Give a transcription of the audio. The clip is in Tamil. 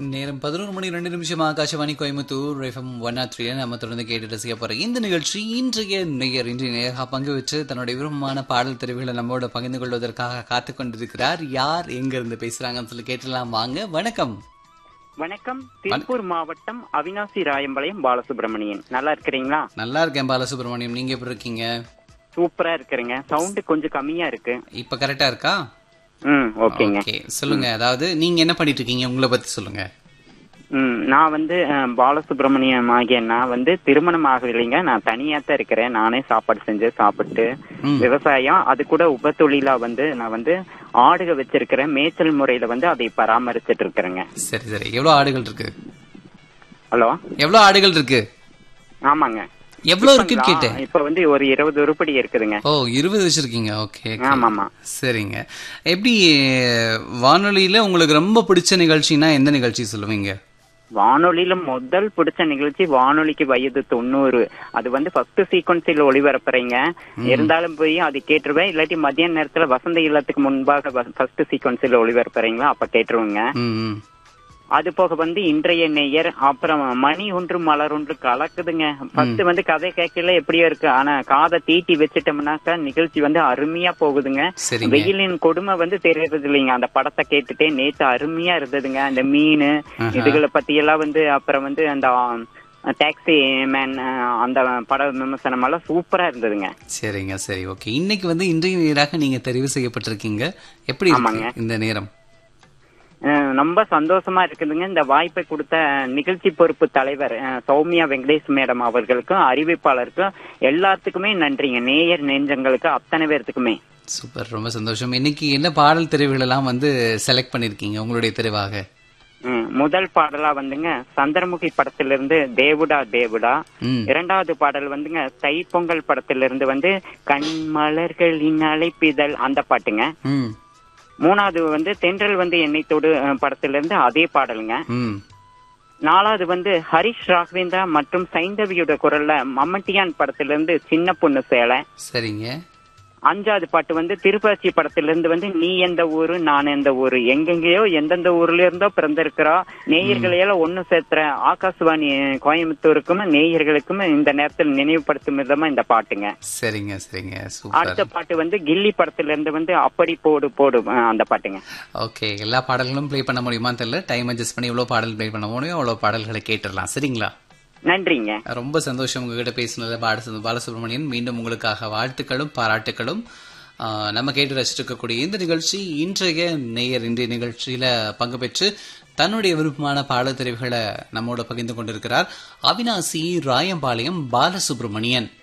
நேரம் பதினோரு மணி ரெண்டு நிமிஷம் Akashvani Coimbatore FM one R three நம்ம தொடர்ந்து கேட்டு ரசிக்க போற இந்த நிகழ்ச்சி இன்றைய நேயர் இன்றைய நேராக பங்கு பெற்று தன்னுடைய விருப்பமான பாடல் தெரிவுகளை நம்மோட பகிர்ந்து கொள்வதற்காக காத்து கொண்டிருக்கிறார் யார் எங்க இருந்து பேசுறாங்கன்னு சொல்லி கேட்டலாம் வாங்க வணக்கம் வணக்கம் திருப்பூர் மாவட்டம் அவினாசி ராயம்பாளையம் பாலசுப்ரமணியன் நல்லா இருக்கிறீங்களா நல்லா இருக்கேன் பாலசுப்ரமணியம் நீங்க எப்படி இருக்கீங்க சூப்பரா இருக்கிறேங்க சவுண்ட் கொஞ்சம் கம்மியா இருக்கு இப்ப கரெக்டா இருக்கா ம் ஓகேங்க ஓகே சொல்லுங்க அதாவது நீங்க என்ன பண்ணிட்டு இருக்கீங்க உங்களை பத்தி சொல்லுங்க ம் நான் வந்து அஹ், பாலசுப்ரமணியம் ஆகிய நான் வந்து திருமணம் ஆகலைங்க நான் தனியா தான் இருக்கிறேன் நானே சாப்பாடு செஞ்சு சாப்பிட்டு ம். விவசாயம் அது கூட உபத்தொழிலா வந்து நான் வந்து ஆடுக வச்சிருக்கிறேன் மேய்ச்சல் முறையில வந்து அதை பராமரிச்சிட்டு இருக்கிறேங்க சரி சரி எவ்வளவு ஆடுகள் இருக்கு ஹலோ எவ்வளவு ஆடுகள் இருக்கு ஆமாங்க எவ்வளவு இருக்குன்னு கேட்டேன் இப்ப வந்து ஒரு இருபது உருப்படி இருக்குதுங்க ஓ இருபது வச்சிருக்கீங்க ஓகே ஆமாமா சரிங்க எப்படி வானொலியில உங்களுக்கு ரொம்ப பிடிச்ச நிகழ்ச்சினா எந்த நிகழ்ச்சி சொல்லுவீங்க வானொலியில முதல் பிடிச்ச நிகழ்ச்சி வானொலிக்கு வயது தொண்ணூறு அது வந்து ஃபர்ஸ்ட் சீக்வன்ஸில் ஒளிபரப்புறீங்க இருந்தாலும் போய் அது கேட்டுருவேன் இல்லாட்டி மதியான நேரத்துல வசந்த இல்லத்துக்கு முன்பாக ஃபர்ஸ்ட் சீக்வன்ஸில் ஒளிபரப்புறீங்களா அப்ப கேட்டுருவேங்க ம், ம். அது போக வந்து இன்றைய நேயர் அப்புறம் மணி ஒன்று மலர் ஒன்று கலக்குதுங்க ஃபர்ஸ்ட் வந்து கதை கேட்கல எப்படியோ இருக்கு ஆனா காதை தீட்டி வச்சுட்டோம்னாக்கா நிகழ்ச்சி வந்து அருமையா போகுதுங்க சரிங்க வெயிலின் கொடுமை வந்து தெரியறது இல்லைங்க அந்த படத்தை கேட்டுட்டே நேத்து அருமையா இருந்ததுங்க அந்த மீன் இதுகளை பத்தி எல்லாம் வந்து அப்புறம் வந்து அந்த டாக்ஸி மேன் அந்த பட விமர்சனம் எல்லாம் சூப்பரா இருந்ததுங்க சரிங்க சரி ஓகே இன்னைக்கு வந்து இன்றைய நேராக நீங்க தெரிவு செய்யப்பட்டிருக்கீங்க எப்படி இருக்கு இந்த நேரம் அஹ் ரொம்ப சந்தோஷமா இருக்குதுங்க இந்த வாய்ப்பை கொடுத்த நிகழ்ச்சி பொறுப்பு தலைவர் அஹ் சௌமியா வெங்கடேஷ் மேடம் அவர்களுக்கும் அறிவிப்பாளருக்கும் எல்லாத்துக்குமே நன்றிங்க நேயர் நெஞ்சங்களுக்கு அத்தனை பேர்த்துக்குமே சூப்பர் ரொம்ப சந்தோஷம் இன்னைக்கு என்ன பாடல் தெரிவுகள் எல்லாம் வந்து செலக்ட் பண்ணிருக்கீங்க உங்களுடைய தெரிவாக ம், முதல் பாடலா வந்துங்க சந்திரமுகி படத்திலிருந்து தேவுடா தேவுடா ம் இரண்டாவது பாடல் வந்துங்க தைப்பொங்கல் படத்திலிருந்து வந்து கண்மலர்களின் அழைப்பிதழ் அந்த பாட்டுங்க ம் மூணாவது வந்து தென்றல் வந்து என்னை தொடு அஹ், படத்திலிருந்து அதே பாடலுங்க ம் நாலாவது வந்து ஹரிஷ் ராகவேந்திரா மற்றும் சைந்தவியோட குரல்ல மம்மட்டியான் படத்திலிருந்து சின்ன பொண்ணு சேலை சரிங்க அஞ்சாவது பாட்டு வந்து திருப்பாச்சி படத்திலிருந்து வந்து நீ எந்த ஊரு நான் எந்த ஊரு எங்கெங்கேயோ எந்தெந்த ஊர்ல இருந்தோ பிறந்திருக்கிறா நேயர்களையெல்லாம் ஒண்ணு சேர்த்துற ஆகாசவாணி கோயம்புத்தூருக்கும் நேயர்களுக்கும் இந்த நேரத்தில் நினைவுபடுத்தும் விதமா இந்த பாட்டுங்க சரிங்க சரிங்க சூப்பர் அடுத்த பாட்டு வந்து கில்லி படத்திலிருந்து வந்து அப்படி போடு போடு அஹ், அந்த பாட்டுங்க ஓகே எல்லா பாடல்களும் ப்ளே பண்ண முடியுமான்னு தெரியல டைம் அட்ஜஸ்ட் பண்ணி எவ்வளவு பாடல் ப்ளே பண்ண முடியும் அவ்வளவு பாடல்களை கேட்டுடலாம் சரிங்களா நன்றிங்க ரொம்ப சந்தோஷம் உங்ககிட்ட பேசினது பால பாலசுப்ரமணியன் மீண்டும் உங்களுக்காக வாழ்த்துக்களும் பாராட்டுகளும் ஆஹ், நம்ம கேட்டு ரசிச்சிருக்கக்கூடிய இந்த நிகழ்ச்சி இன்றைய நேயர் இன்றைய நிகழ்ச்சியில பங்கு பெற்று தன்னுடைய விருப்பமான பாடல் தெரிவுகளை நம்மோட பகிர்ந்து கொண்டிருக்கிறார் அவினாசி ராயம்பாளையம் பாலசுப்ரமணியன்